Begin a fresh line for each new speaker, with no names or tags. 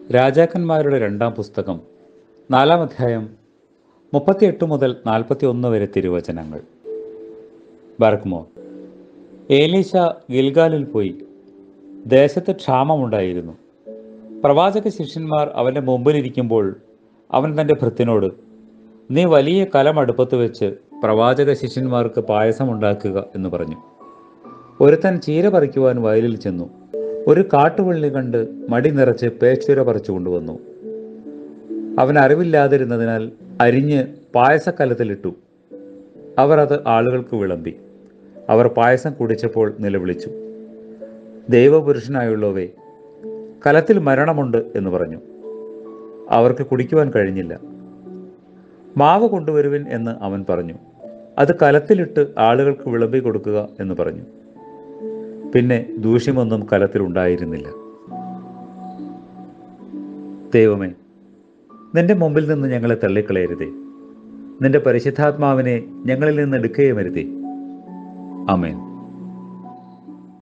രാജാക്കന്മാരുടെ രണ്ടാം പുസ്തകം നാലാം അധ്യായം മുപ്പത്തിയെട്ട് മുതൽ നാൽപ്പത്തി ഒന്ന് വരെ തിരുവചനങ്ങൾ ബർഗ്മോ ഏലീശ ഗിൽഗാലിൽ പോയി ദേശത്ത് ക്ഷാമമുണ്ടായിരുന്നു പ്രവാചക ശിഷ്യന്മാർ അവൻ്റെ മുമ്പിലിരിക്കുമ്പോൾ അവൻ തൻ്റെ ഭൃത്തിനോട് നീ വലിയ കലം അടുപ്പത്ത് വെച്ച് പ്രവാചക ശിഷ്യന്മാർക്ക് പായസം ഉണ്ടാക്കുക എന്ന് പറഞ്ഞു ഒരുത്തൻ ചീര പറിക്കുവാൻ വയലിൽ ചെന്നു ഒരു കാട്ടുവള്ളി കണ്ട് മടി നിറച്ച് പേച്ചുര പറിച്ചു കൊണ്ടുവന്നു അവൻ അറിവില്ലാതിരുന്നതിനാൽ അരിഞ്ഞ് പായസക്കലത്തിലിട്ടു അവർ അത് ആളുകൾക്ക് വിളമ്പി അവർ പായസം കുടിച്ചപ്പോൾ നിലവിളിച്ചു ദൈവപുരുഷനായുള്ളവേ കലത്തിൽ മരണമുണ്ട് എന്ന് പറഞ്ഞു അവർക്ക് കുടിക്കുവാൻ കഴിഞ്ഞില്ല മാവ് കൊണ്ടുവരുവിൻ എന്ന് അവൻ പറഞ്ഞു അത് കലത്തിലിട്ട് ആളുകൾക്ക് വിളമ്പി കൊടുക്കുക എന്ന് പറഞ്ഞു പിന്നെ ദൂഷ്യമൊന്നും കലത്തിലുണ്ടായിരുന്നില്ല ദൈവമേ നിന്റെ മുമ്പിൽ നിന്ന് ഞങ്ങളെ തള്ളിക്കളയരുതേ നിന്റെ പരിശുദ്ധാത്മാവിനെ ഞങ്ങളിൽ നിന്ന് എടുക്കുകയും അരുതേ അമേൻ